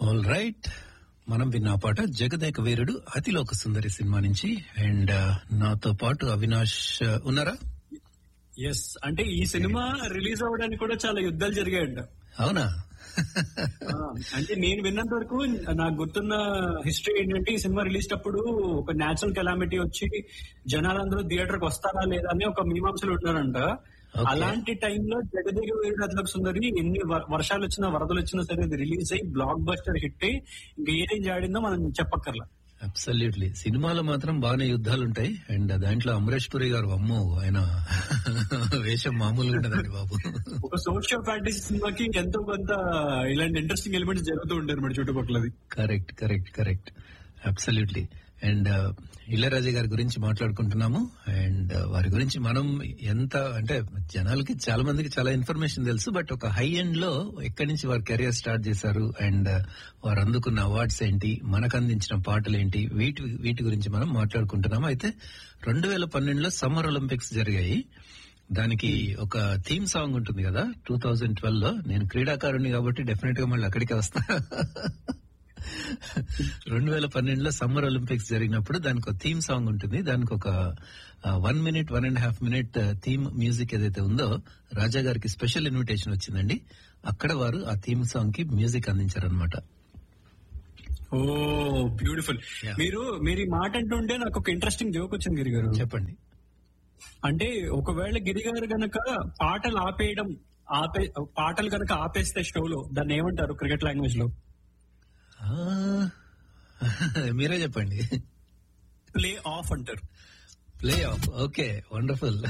All right మనం విన్న ఆ పాట జగదేక వీరుడు అతిలోక సుందరి సినిమా నుంచి అండ్ నాతో పాటు అవినాష్ uh, ఉన్నారా ఎస్ అంటే ఈ సినిమా రిలీజ్ అవ్వడానికి కూడా చాలా యుద్ధాలు జరిగాయంట అవునా ఆ, అంటే నేను విన్నంత వరకు నాకు గుర్తున్న హిస్టరీ ఏంటంటే ఈ సినిమా రిలీజ్ అప్పుడు ఒక నేచురల్ కెలామిటీ వచ్చి జనాలందరూ థియేటర్ కి వస్తారా లేదా అని ఒక మీమాంసలు ఉన్నారంట Okay. అలాంటి టైంలో జగదేగ వీరుడు అతిలోక సుందరి ఎన్ని వ- వర్షాలు వచ్చినా వరదలు వచ్చినా సరే అది రిలీజ్ అయ్యి బ్లాక్ బస్టర్ హిట్ అయ్యి ఇంకా ఏదేం జాడిందో మనం చెప్పక్కర్లా అబ్సల్యూట్లీ సినిమాలో మాత్రం బాగానే యుద్ధాలు ఉంటాయి అండ్ దాంట్లో అమరేష్ పురి గారు అమ్మో ఆయన వేషం మామూలుగా ఉంటదండి బాబు ఒక సోషల్ ఫ్యాంటసీ సినిమాకి ఎంతో కొంత ఇలాంటి ఇంట్రెస్టింగ్ ఎలిమెంట్స్ జరుగుతూ ఉంటారు మన చుట్టుపక్కలది correct correct correct absolutely and Ilaiyaraaja గారి గురించి మాట్లాడుకుంటున్నాము అండ్ వారి గురించి మనం ఎంత అంటే జనాలకి చాలా మందికి చాలా ఇన్ఫర్మేషన్ తెలుసు బట్ ఒక హై ఎండ్ లో ఎక్కడి నుంచి వారి కెరియర్ స్టార్ట్ చేశారు అండ్ వారు అందుకున్న అవార్డ్స్ ఏంటి మనకు అందించిన పాటలు ఏంటి వీటి వీటి గురించి మనం మాట్లాడుకుంటున్నాము అయితే రెండు వేల పన్నెండులో సమ్మర్ ఒలింపిక్స్ జరిగాయి దానికి ఒక థీమ్ సాంగ్ ఉంటుంది కదా టూ థౌజండ్ ట్వెల్వ్ లో నేను క్రీడాకారుని కాబట్టి డెఫినెట్ గా మళ్ళీ అక్కడికి వస్తా రెండు వేల పన్నెండులో సమ్మర్ ఒలింపిక్స్ జరిగినప్పుడు దానికి ఒక థీమ్ సాంగ్ ఉంటుంది దానికి ఒక one minute one and half minute theme music ఏదైతే ఉందో రాజా గారికి స్పెషల్ ఇన్విటేషన్ వచ్చిందండి అక్కడ వారు ఆ థీమ్ సాంగ్ కి మ్యూజిక్ అందించారనమాట ఓ బ్యూటిఫుల్ Yeah. మీరు మీరు ఈ మాట అంటుంటే నాకు ఒక ఇంట్రెస్టింగ్ జోక్ వచ్చింది గిరి గారు చెప్పండి అంటే ఒకవేళ గిరి గారు గనక పాటలు ఆపేయడం ఆపే పాటలు గనక ఆపేస్తే షోలో దాన్ని ఏమంటారు క్రికెట్ లాంగ్వేజ్ లో ఆ, మీరే చెప్పండి ప్లే ఆఫ్ అంటారు play off okay wonderful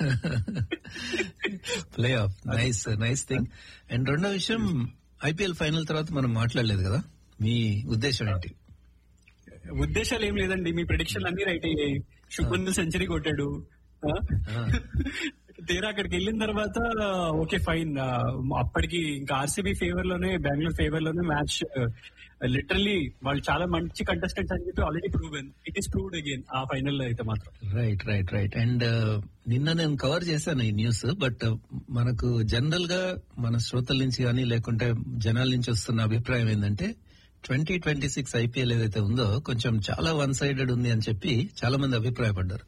play off nice nice thing and రెండో విషయం ఐపీఎల్ ఫైనల్ తర్వాత మనం మాట్లాడలేదు కదా మీ ఉద్దేశం ఏంటి ఉద్దేశాలు ఏం లేదండి మీ ప్రిడిక్షన్ అన్ని రైట్ అయ్యాయి శుభన్ సెంచరీ కొట్టాడు ఆ? ఆ. తీరా అక్కడికి వెళ్ళిన తర్వాత ఓకే ఫైన్ అప్పటికి ఇంకా ఆర్సీబీ ఫేవర్ లోనే బెంగళూరు ఫేవర్ లోనే మ్యాచ్ లిటరల్లీ వాళ్ళు చాలా మంచి కంటెస్టెంట్స్ అని చెప్పి already proven it is proved again ఆ ఫైనల్ లో అయితే మాత్రం రైట్ రైట్ రైట్ అండ్ నిన్న నేను కవర్ చేశాను ఈ న్యూస్ బట్ మనకు జనరల్ గా మన శ్రోతల నుంచి కానీ లేకుంటే జనాల నుంచి వస్తున్న అభిప్రాయం ఏంటంటే ట్వంటీ ట్వంటీ సిక్స్ ఐపీఎల్ ఏదైతే ఉందో కొంచెం చాలా వన్ సైడెడ్ ఉంది అని చెప్పి చాలా మంది అభిప్రాయపడ్డారు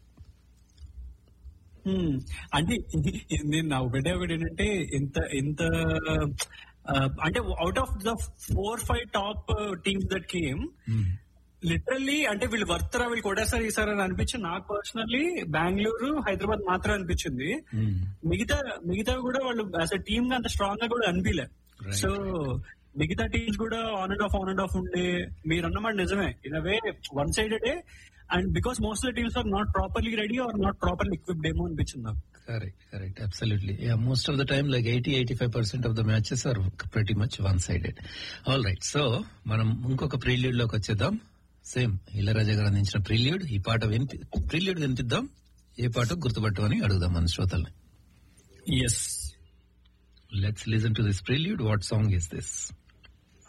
Hmm. అంటే ఇది నేను నా ఒకటే ఒకటి ఏంటంటే ఇంత ఇంత ఆ, అంటే out of the four five top teams that came literally అంటే వీళ్ళు వర్తరా వీళ్ళు కొడేసారి ఈసారి అని అనిపించింది నాకు పర్సనల్లీ బెంగళూరు హైదరాబాద్ మాత్రం అనిపించింది Hmm. మిగతా మిగతా కూడా వాళ్ళు యాజ్ అ టీమ్ గా అంత స్ట్రాంగ్ గా కూడా అనిపించలే Right. సో మిగతా టీమ్స్ కూడా on and off on and off ఉండే మీరు అన్నమాట నిజమే in way one sided and because most of teams are not properly ready or not properly equipped ఏమో అనిపించింది నాకు correct correct absolutely most of the time like eighty eighty five percent of the matches are pretty much one sided all right so మనం ఇంకొక prelude లోకి వచ్చేద్దాం same ఇళరాజా గారు అందించిన prelude ఈ పాట వినిపి ప్రీల్యూడ్ వినిపిద్దాం ఏ పాట గుర్తుపట్టమని అడుగుదాం మన శ్రోతల్ని yes let's listen to this prelude what song is this